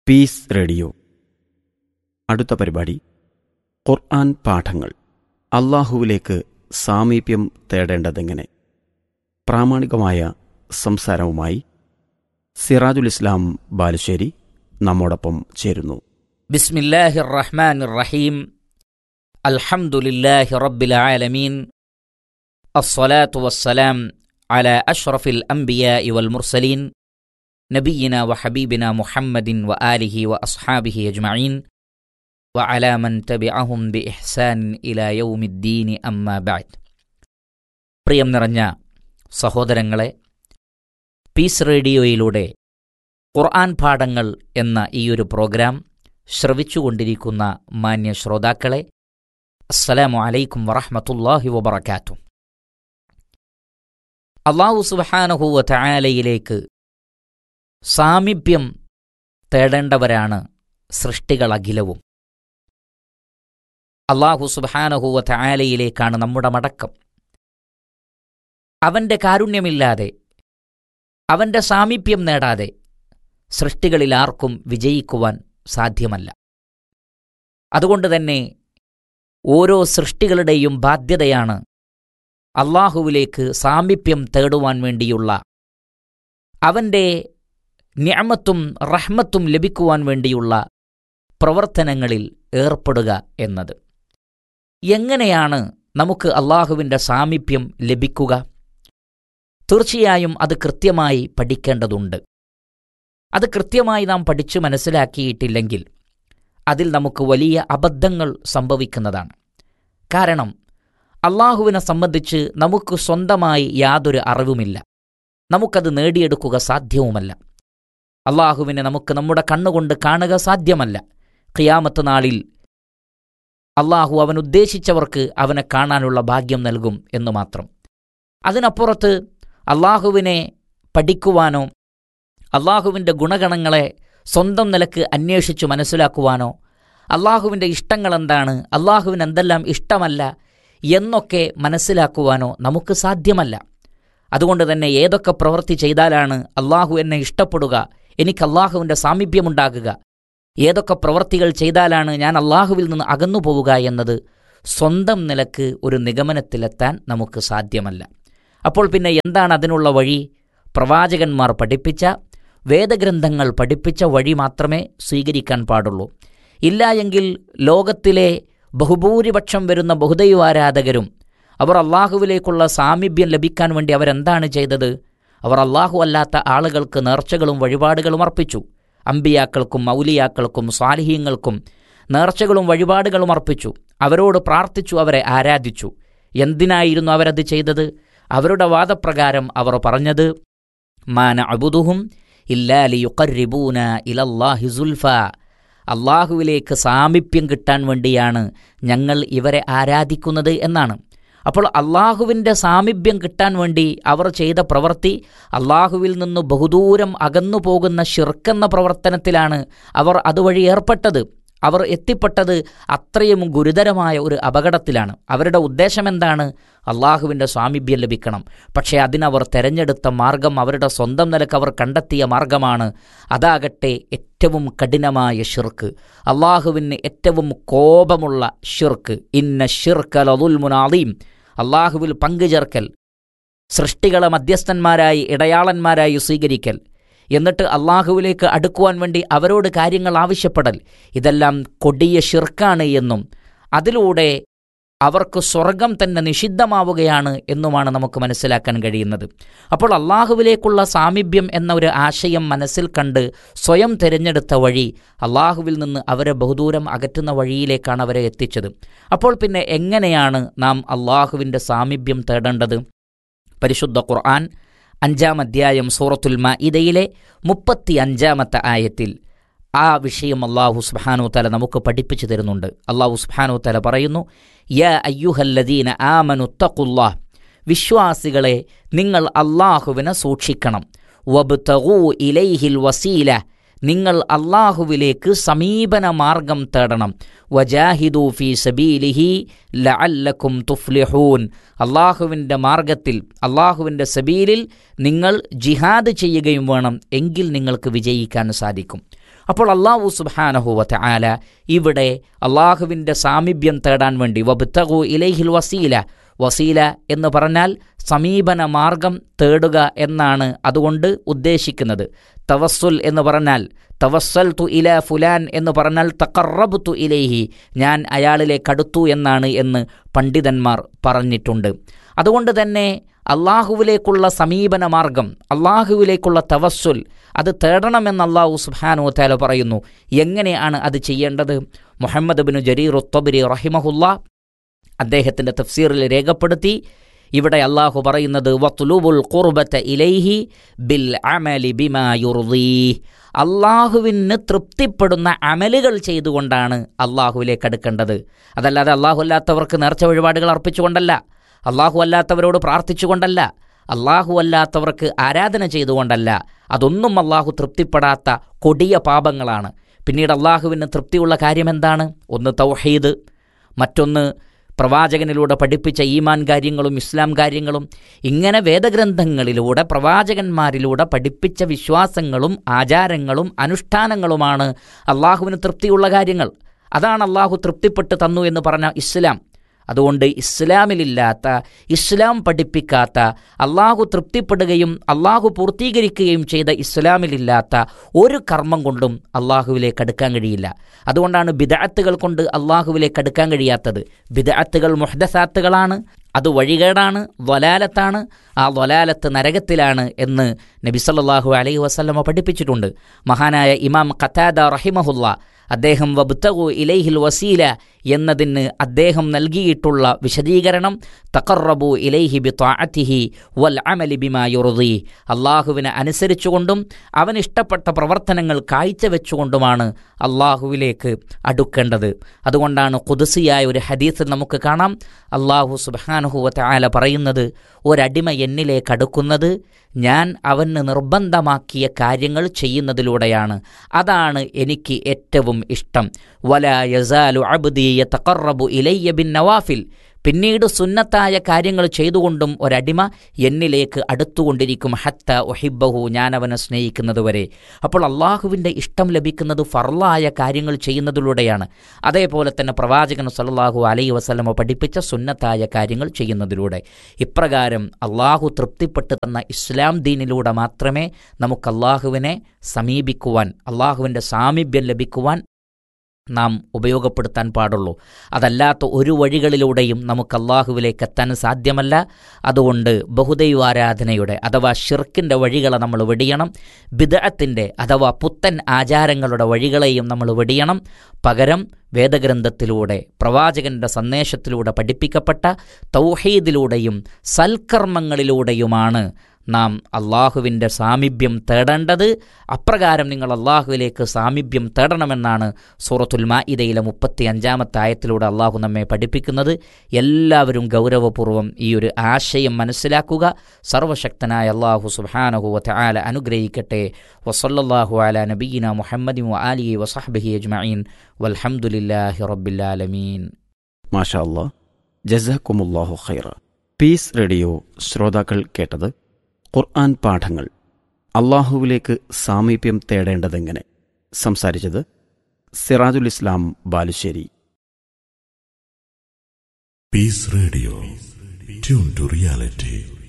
Piece radio അടുത്ത പരിപാടി ഖുർആൻ പാഠങ്ങൾ അള്ളാഹുവിലേക്ക് സാമീപ്യം തേടേണ്ടതെങ്ങനെ പ്രാമാണികമായ സംസാരവുമായി സിറാജുൽ ഇസ്ലാം ബാലുശ്ശേരി നമ്മോടൊപ്പം ചേരുന്നു بسم الله الرحمن الرحيم الحمد لله رب العالمين الصلاة والسلام على أشرف الأنبياء والمرسلين نبينا وحبيبنا محمد وآله وأصحابه أجمعين وعلى من تبعهم بإحسان إلى يوم الدين أما بعد പ്രിയം നിറഞ്ഞ സഹോദരങ്ങളെ പീസ് റേഡിയോയിലൂടെ ഖുർആൻ പാഠങ്ങൾ എന്ന ഈയൊരു പ്രോഗ്രാം ശ്രവിച്ചുകൊണ്ടിരിക്കുന്ന മാന്യ ശ്രോതാക്കളെ അസ്സലാമു അലൈക്കും വറഹ്മത്തുള്ളാഹി വബറകാതുഹു അള്ളാഹു സുബ്ഹാനഹു വതആലയിലേക്ക് സാമീപ്യം തേടേണ്ടവരാണ് സൃഷ്ടികളഖിലവും അള്ളാഹു സുബ്ഹാനഹു വതആലയിലേക്കാണ് നമ്മുടെ മടക്കം അവന്റെ കാരുണ്യമില്ലാതെ അവന്റെ സാമീപ്യം നേടാതെ സൃഷ്ടികളിൽ ആർക്കും വിജയിക്കുവാൻ സാധ്യമല്ല അതുകൊണ്ട് തന്നെ ഓരോ സൃഷ്ടികളുടെയും ബാധ്യതയാണ് അള്ളാഹുവിലേക്ക് സാമീപ്യം തേടുവാൻ വേണ്ടിയുള്ള അവൻ്റെ ന്യാമത്തും റഹ്മത്തും ലഭിക്കുവാൻ വേണ്ടിയുള്ള പ്രവർത്തനങ്ങളിൽ ഏർപ്പെടുക എന്നത് എങ്ങനെയാണ് നമുക്ക് അള്ളാഹുവിൻ്റെ സാമീപ്യം ലഭിക്കുക തീർച്ചയായും അത് കൃത്യമായി പഠിക്കേണ്ടതുണ്ട് അത് കൃത്യമായി നാം പഠിച്ചു മനസ്സിലാക്കിയിട്ടില്ലെങ്കിൽ അതിൽ നമുക്ക് വലിയ അബദ്ധങ്ങൾ സംഭവിക്കുന്നതാണ് കാരണം അള്ളാഹുവിനെ സംബന്ധിച്ച് നമുക്ക് സ്വന്തമായി യാതൊരു അറിവുമില്ല നമുക്കത് നേടിയെടുക്കുക സാധ്യവുമല്ല അള്ളാഹുവിനെ നമുക്ക് നമ്മുടെ കണ്ണുകൊണ്ട് കാണുക സാധ്യമല്ല ഖിയാമത്ത് നാളിൽ അള്ളാഹു അവൻ ഉദ്ദേശിച്ചവർക്ക് അവനെ കാണാനുള്ള ഭാഗ്യം നൽകും എന്ന് മാത്രം അതിനപ്പുറത്ത് അള്ളാഹുവിനെ പഠിക്കുവാനോ അള്ളാഹുവിൻ്റെ ഗുണഗണങ്ങളെ സ്വന്തം നിലക്ക് അന്വേഷിച്ചു മനസ്സിലാക്കുവാനോ അള്ളാഹുവിൻ്റെ ഇഷ്ടങ്ങളെന്താണ് അള്ളാഹുവിന് എന്തെല്ലാം ഇഷ്ടമല്ല എന്നൊക്കെ മനസ്സിലാക്കുവാനോ നമുക്ക് സാധ്യമല്ല അതുകൊണ്ട് തന്നെ ഏതൊക്കെ പ്രവൃത്തി ചെയ്താലാണ് അള്ളാഹു എന്നെ ഇഷ്ടപ്പെടുക എനിക്ക് അള്ളാഹുവിൻ്റെ സാമീപ്യമുണ്ടാകുക ഏതൊക്കെ പ്രവൃത്തികൾ ചെയ്താലാണ് ഞാൻ അള്ളാഹുവിൽ നിന്ന് അകന്നു പോവുക എന്നത് സ്വന്തം നിലക്ക് ഒരു നിഗമനത്തിലെത്താൻ നമുക്ക് സാധ്യമല്ല അപ്പോൾ പിന്നെ എന്താണ് അതിനുള്ള വഴി പ്രവാചകന്മാർ പഠിപ്പിച്ച വേദഗ്രന്ഥങ്ങൾ പഠിപ്പിച്ച വഴി മാത്രമേ സ്വീകരിക്കാൻ പാടുള്ളൂ ഇല്ല എങ്കിൽ ലോകത്തിലെ ബഹുഭൂരിപക്ഷം വരുന്ന ബഹുദൈവാരാധകരും അവർ അള്ളാഹുവിലേക്കുള്ള സാമീപ്യം ലഭിക്കാൻ വേണ്ടി അവരെന്താണ് ചെയ്തത് അവർ അള്ളാഹു അല്ലാത്ത ആളുകൾക്ക് നേർച്ചകളും വഴിപാടുകളും അർപ്പിച്ചു അമ്പിയാക്കൾക്കും മൗലിയാക്കൾക്കും സ്വാലിഹീങ്ങൾക്കും നേർച്ചകളും വഴിപാടുകളും അർപ്പിച്ചു അവരോട് പ്രാർത്ഥിച്ചു അവരെ ആരാധിച്ചു എന്തിനായിരുന്നു അവരത് ചെയ്തത് അവരുടെ വാദപ്രകാരം അവർ പറഞ്ഞത് മാന അബുദുഹും ഇല്ലാലിയുക്കറിബൂന ഇലല്ലാഹി സുൽഫ അള്ളാഹുവിലേക്ക് സാമീപ്യം കിട്ടാൻ വേണ്ടിയാണ് ഞങ്ങൾ ഇവരെ ആരാധിക്കുന്നത് എന്നാണ് അപ്പോൾ അള്ളാഹുവിൻ്റെ സാമീപ്യം കിട്ടാൻ വേണ്ടി അവർ ചെയ്ത പ്രവൃത്തി അള്ളാഹുവിൽ നിന്ന് ബഹുദൂരം അകന്നു പോകുന്ന ഷിർക്കെന്ന പ്രവർത്തനത്തിലാണ് അവർ അതുവഴി ഏർപ്പെട്ടത് അവർ എത്തിപ്പെട്ടത് അത്രയും ഗുരുതരമായ ഒരു അപകടത്തിലാണ് അവരുടെ ഉദ്ദേശം എന്താണ് അള്ളാഹുവിൻ്റെ സ്വാമീപ്യം ലഭിക്കണം പക്ഷേ അതിനവർ തെരഞ്ഞെടുത്ത മാർഗം അവരുടെ സ്വന്തം നിലക്ക് അവർ കണ്ടെത്തിയ മാർഗമാണ് അതാകട്ടെ ഏറ്റവും കഠിനമായ ഷിർക്ക് അള്ളാഹുവിന് ഏറ്റവും കോപമുള്ള ഷിർക്ക് ഇന്ന ഷിർക്ക് ലതുൽമുനാദീം അള്ളാഹുവിൽ പങ്കുചേർക്കൽ സൃഷ്ടികളെ മധ്യസ്ഥന്മാരായി ഇടയാളന്മാരായി സ്വീകരിക്കൽ എന്നിട്ട് അള്ളാഹുവിലേക്ക് അടുക്കുവാൻ വേണ്ടി അവരോട് കാര്യങ്ങൾ ആവശ്യപ്പെടൽ ഇതെല്ലാം കൊടിയ ഷിർക്കാണ് എന്നും അതിലൂടെ അവർക്ക് സ്വർഗം തന്നെ നിഷിദ്ധമാവുകയാണ് എന്നുമാണ് നമുക്ക് മനസ്സിലാക്കാൻ കഴിയുന്നത് അപ്പോൾ അള്ളാഹുവിലേക്കുള്ള സാമീപ്യം എന്ന ഒരു ആശയം മനസ്സിൽ കണ്ട് സ്വയം തിരഞ്ഞെടുത്ത വഴി അള്ളാഹുവിൽ നിന്ന് അവരെ ബഹുദൂരം അകറ്റുന്ന വഴിയിലേക്കാണ് അവരെ എത്തിച്ചത് അപ്പോൾ പിന്നെ എങ്ങനെയാണ് നാം അള്ളാഹുവിൻ്റെ സാമീപ്യം തേടേണ്ടത് പരിശുദ്ധ ഖുർആൻ അഞ്ചാം അധ്യായം സൂറത്തുൽ മഇദയിലെ മുപ്പത്തി അഞ്ചാമത്തെ ആയത്തിൽ ആ വിഷയം അള്ളാഹു സുബ്ഹാനു തല നമുക്ക് പഠിപ്പിച്ചു തരുന്നുണ്ട് അള്ളാഹു സുബ്ഹാനു തല പറയുന്നു യ അയ്യുഹല്ലദീന ആമനു തഖുല്ലാഹ് വിശ്വാസികളെ നിങ്ങൾ അള്ളാഹുവിനെ സൂക്ഷിക്കണം വബ്തഗൂ ഇലൈഹിൽ വസീല നിങ്ങൾ അള്ളാഹുവിലേക്ക് സമീപന മാർഗം തേടണം വജാഹിദു ഫി സബീലിഹി ലഅല്ലക്കും തുഫ്ലിഹൂൻ അള്ളാഹുവിൻ്റെ മാർഗത്തിൽ അള്ളാഹുവിൻ്റെ സബീലിൽ നിങ്ങൾ ജിഹാദ് ചെയ്യുകയും വേണം എങ്കിൽ നിങ്ങൾക്ക് വിജയിക്കാൻ സാധിക്കും അപ്പോൾ അള്ളാഹു സുബാനഹുവത്തെ ആല ഇവിടെ അള്ളാഹുവിൻ്റെ സാമീപ്യം തേടാൻ വേണ്ടി വബ്തഗു ഇലൈഹിൽ വസീല വസീല എന്ന് പറഞ്ഞാൽ സമീപന മാർഗം തേടുക എന്നാണ് അതുകൊണ്ട് ഉദ്ദേശിക്കുന്നത് തവസ്സുൽ എന്ന് പറഞ്ഞാൽ തവസ്സൽ തു ഇല ഫുലാൻ എന്ന് പറഞ്ഞാൽ തക്കറബ് തു ഇലൈഹി ഞാൻ അയാളിലേക്ക് അടുത്തു എന്നാണ് എന്ന് പണ്ഡിതന്മാർ പറഞ്ഞിട്ടുണ്ട് അതുകൊണ്ട് തന്നെ അള്ളാഹുവിലേക്കുള്ള സമീപന മാർഗം അള്ളാഹുവിലേക്കുള്ള തവസ്സുൽ അത് തേടണമെന്ന് അള്ളാഹു സുബാനു താല പറയുന്നു എങ്ങനെയാണ് അത് ചെയ്യേണ്ടത് മുഹമ്മദ് ബിൻ ജരീർ ഉത്തബരി റഹിമഹുല്ല അദ്ദേഹത്തിൻ്റെ തഫ്സീറിൽ രേഖപ്പെടുത്തി ഇവിടെ അള്ളാഹു പറയുന്നത് വത്തുലുബുൽ ഖുർബത്ത ഇലൈഹി ബിൽ അമലി ബിമാ യുർദീ അള്ളാഹുവിന് തൃപ്തിപ്പെടുന്ന അമലുകൾ ചെയ്തുകൊണ്ടാണ് അള്ളാഹുവിലേക്ക് അടുക്കേണ്ടത് അതല്ലാതെ അള്ളാഹു അല്ലാത്തവർക്ക് നേർച്ച വഴിപാടുകൾ അർപ്പിച്ചുകൊണ്ടല്ല അള്ളാഹു അല്ലാത്തവരോട് പ്രാർത്ഥിച്ചുകൊണ്ടല്ല അള്ളാഹു അല്ലാത്തവർക്ക് ആരാധന ചെയ്തുകൊണ്ടല്ല അതൊന്നും അള്ളാഹു തൃപ്തിപ്പെടാത്ത കൊടിയ പാപങ്ങളാണ് പിന്നീട് അള്ളാഹുവിന് തൃപ്തിയുള്ള കാര്യം എന്താണ് ഒന്ന് തൗഹീദ് മറ്റൊന്ന് പ്രവാചകനിലൂടെ പഠിപ്പിച്ച ഈമാൻ കാര്യങ്ങളും ഇസ്ലാം കാര്യങ്ങളും ഇങ്ങനെ വേദഗ്രന്ഥങ്ങളിലൂടെ പ്രവാചകന്മാരിലൂടെ പഠിപ്പിച്ച വിശ്വാസങ്ങളും ആചാരങ്ങളും അനുഷ്ഠാനങ്ങളുമാണ് അള്ളാഹുവിന് തൃപ്തിയുള്ള കാര്യങ്ങൾ അതാണ് അള്ളാഹു തൃപ്തിപ്പെട്ട് തന്നു എന്ന് പറഞ്ഞ ഇസ്ലാം അതുകൊണ്ട് ഇസ്ലാമിലില്ലാത്ത ഇസ്ലാം പഠിപ്പിക്കാത്ത അള്ളാഹു തൃപ്തിപ്പെടുകയും അള്ളാഹു പൂർത്തീകരിക്കുകയും ചെയ്ത ഇസ്ലാമിലില്ലാത്ത ഒരു കർമ്മം കൊണ്ടും അള്ളാഹുവിലേക്ക് അടുക്കാൻ കഴിയില്ല അതുകൊണ്ടാണ് ബിദഅത്തുകൾ കൊണ്ട് അള്ളാഹുവിലേക്ക് അടുക്കാൻ കഴിയാത്തത് ബിദഅത്തുകൾ മുഹദസാത്തുകളാണ് അത് വഴികേടാണ് വലാലത്താണ് ആ വലാലത്ത് നരകത്തിലാണ് എന്ന് നബി സല്ലല്ലാഹു അലൈഹി വസല്ലമ പഠിപ്പിച്ചിട്ടുണ്ട് മഹാനായ ഇമാം ഖത്താദ റഹിമഹുല്ല അദ്ദേഹം വബ്തഗു ഇലൈഹിൽ വസീല എന്നതിന് അദ്ദേഹം നൽകിയിട്ടുള്ള വിശദീകരണം തഖറബു ഇലൈഹി ബി ത്വാഅത്തിഹി വൽ അമലി ബിമാ യുർദി അള്ളാഹുവിനെ അനുസരിച്ചുകൊണ്ടും അവൻ ഇഷ്ടപ്പെട്ട പ്രവർത്തനങ്ങൾ കാഴ്ചവെച്ചുകൊണ്ടുമാണ് അള്ളാഹുവിലേക്ക് അടുക്കേണ്ടത് അതുകൊണ്ടാണ് കുതിസിയായ ഒരു ഹദീസിൽ നമുക്ക് കാണാം അള്ളാഹു സുബാനുഹുവത്ത ആല പറയുന്നത് ഒരടിമ എന്നിലേക്ക് അടുക്കുന്നത് ഞാൻ അവന് നിർബന്ധമാക്കിയ കാര്യങ്ങൾ ചെയ്യുന്നതിലൂടെയാണ് അതാണ് എനിക്ക് ഏറ്റവും ഇഷ്ടം വല യസാലു അബ്ദി യതഖറബു ഇലയ്യ ബിൻ നവാഫിൽ പിന്നീട് സുന്നത്തായ കാര്യങ്ങൾ ചെയ്തുകൊണ്ടും ഒരടിമ എന്നിലേക്ക് അടുത്തുകൊണ്ടിരിക്കും ഹത്ത ഒഹിബഹു ഞാൻ അവനെ സ്നേഹിക്കുന്നതുവരെ അപ്പോൾ അള്ളാഹുവിൻ്റെ ഇഷ്ടം ലഭിക്കുന്നത് ഫർലായ കാര്യങ്ങൾ ചെയ്യുന്നതിലൂടെയാണ് അതേപോലെ തന്നെ പ്രവാചകൻ സല്ലാഹു അലൈ വസ്ലമ പഠിപ്പിച്ച സുന്നത്തായ കാര്യങ്ങൾ ചെയ്യുന്നതിലൂടെ ഇപ്രകാരം അള്ളാഹു തൃപ്തിപ്പെട്ട് തന്ന ഇസ്ലാം ദീനിലൂടെ മാത്രമേ നമുക്ക് അള്ളാഹുവിനെ സമീപിക്കുവാൻ അള്ളാഹുവിൻ്റെ സാമീപ്യം ലഭിക്കുവാൻ നാം ഉപയോഗപ്പെടുത്താൻ പാടുള്ളൂ അതല്ലാത്ത ഒരു വഴികളിലൂടെയും നമുക്ക് അള്ളാഹുവിലേക്ക് എത്താൻ സാധ്യമല്ല അതുകൊണ്ട് ബഹുദൈവാരാധനയുടെ അഥവാ ഷിർക്കിൻ്റെ വഴികളെ നമ്മൾ വെടിയണം ബിദഅത്തിൻ്റെ അഥവാ പുത്തൻ ആചാരങ്ങളുടെ വഴികളെയും നമ്മൾ വെടിയണം പകരം വേദഗ്രന്ഥത്തിലൂടെ പ്രവാചകന്റെ സന്ദേശത്തിലൂടെ പഠിപ്പിക്കപ്പെട്ട തൗഹീദിലൂടെയും സൽക്കർമ്മങ്ങളിലൂടെയുമാണ് നാം അള്ളാഹുവിൻ്റെ സാമീപ്യം തേടേണ്ടത് അപ്രകാരം നിങ്ങൾ അള്ളാഹുവിലേക്ക് സാമീപ്യം തേടണമെന്നാണ് സൂറത്തുൽ മാഇദയിലെ മുപ്പത്തി അഞ്ചാമത്തെ ആയത്തിലൂടെ അള്ളാഹു നമ്മെ പഠിപ്പിക്കുന്നത് എല്ലാവരും ഗൗരവപൂർവ്വം ഈ ഒരു ആശയം മനസ്സിലാക്കുക സർവശക്തനായ അള്ളാഹു സുബാനഹുവ ആല അനുഗ്രഹിക്കട്ടെ വസല്ലാഹു അല നബീന മുഹമ്മദി അലി വസഹബി അജ്മീൻ വൽഹമുല്ലാഹി റബ്ബില്ലാലമീൻ മാഷാ അല്ലാ ജസാക്കുമുല്ലാഹു ഖൈറ പീസ് റേഡിയോ ശ്രോതാക്കൾ കേട്ടത് ഖുർആൻ പാഠങ്ങൾ അള്ളാഹുവിലേക്ക് സാമീപ്യം തേടേണ്ടതെങ്ങനെ സംസാരിച്ചത് സിറാജുൽ ഇസ്ലാം Balussery Peace Radio. Tune to reality.